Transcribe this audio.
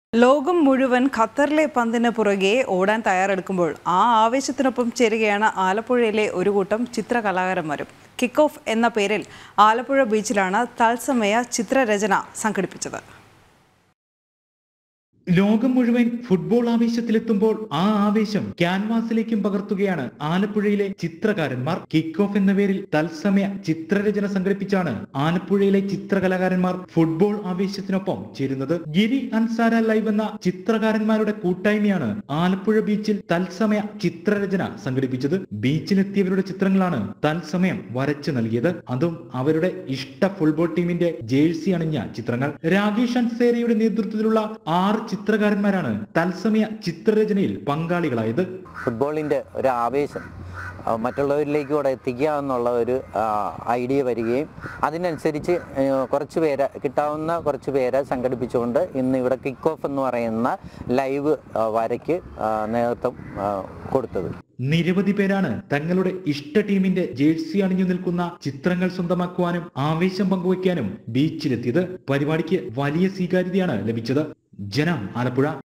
ലോകം മുഴുവൻ ഖത്തറിലെ പന്തിന് പുറകെ ഓടാൻ തയ്യാറെടുക്കുമ്പോൾ ആ ആവേശത്തിനൊപ്പം ചേരുകയാണ് ആലപ്പുഴയിലെ ഒരു കൂട്ടം ചിത്രകലാകാരന്മാരും കിക്ക് ഓഫ് എന്ന പേരിൽ ആലപ്പുഴ ബീച്ചിലാണ് തത്സമയ ചിത്രരചന സംഘടിപ്പിച്ചത് ലോകം മുഴുവൻ ഫുട്ബോൾ ആവേശത്തിലെത്തുമ്പോൾ ആ ആവേശം ക്യാൻവാസിലേക്കും പകർത്തുകയാണ് ആലപ്പുഴയിലെ ചിത്രകാരന്മാർ കിക്ക് ഓഫ് എന്ന പേരിൽ തത്സമയ ചിത്രരചന സംഘടിപ്പിച്ചാണ് ആലപ്പുഴയിലെ ചിത്രകലാകാരന്മാർ ഫുട്ബോൾ ആവേശത്തിനൊപ്പം ചേരുന്നത് ഗിരി അൻസാര ലൈവ് എന്ന ചിത്രകാരന്മാരുടെ കൂട്ടായ്മയാണ് ആലപ്പുഴ ബീച്ചിൽ തത്സമയ ചിത്രരചന സംഘടിപ്പിച്ചത് ബീച്ചിലെത്തിയവരുടെ ചിത്രങ്ങളാണ് തത്സമയം വരച്ചു നൽകിയത് അതും അവരുടെ ഇഷ്ട ഫുട്ബോൾ ടീമിന്റെ ജേഴ്സി അണിഞ്ഞ ചിത്രങ്ങൾ രാകേഷ് അൻസേരയുടെ നേതൃത്വത്തിലുള്ള ആറ് ചിത്രകാരന്മാരാണ് തത്സമയ ചിത്രരചനയിൽ പങ്കാളികളായത് ഫുട്ബോളിൻ്റെ ഒരു ആവേശം ആ, മറ്റുള്ളവരിലേക്ക് കൂടെ എത്തിക്കുക എന്നുള്ള ഒരു ആ, ഐഡിയ വരികയും അതിനനുസരിച്ച് ഏ, കുറച്ച് പേരെ കിട്ടാവുന്ന കുറച്ച് പേരെ സംഘടിപ്പിച്ചുകൊണ്ട് ഇന്ന് ഇവിടെ കിക്ക് ഓഫ് എന്ന് പറയുന്ന ലൈവ് ആ, വരയ്ക്ക് ആ, നേതൃത്വം ആ, കൊടുത്തത് നിരവധി പേരാണ് തങ്ങളുടെ ഇഷ്ട ടീമിന്റെ ജേഴ്സി അണിഞ്ഞു നിൽക്കുന്ന ചിത്രങ്ങൾ സ്വന്തമാക്കുവാനും ആവേശം പങ്കുവയ്ക്കാനും ബീച്ചിലെത്തിയത് പരിപാടിക്ക് വലിയ സ്വീകാര്യതയാണ് ലഭിച്ചത് ജനം ആലപ്പുഴ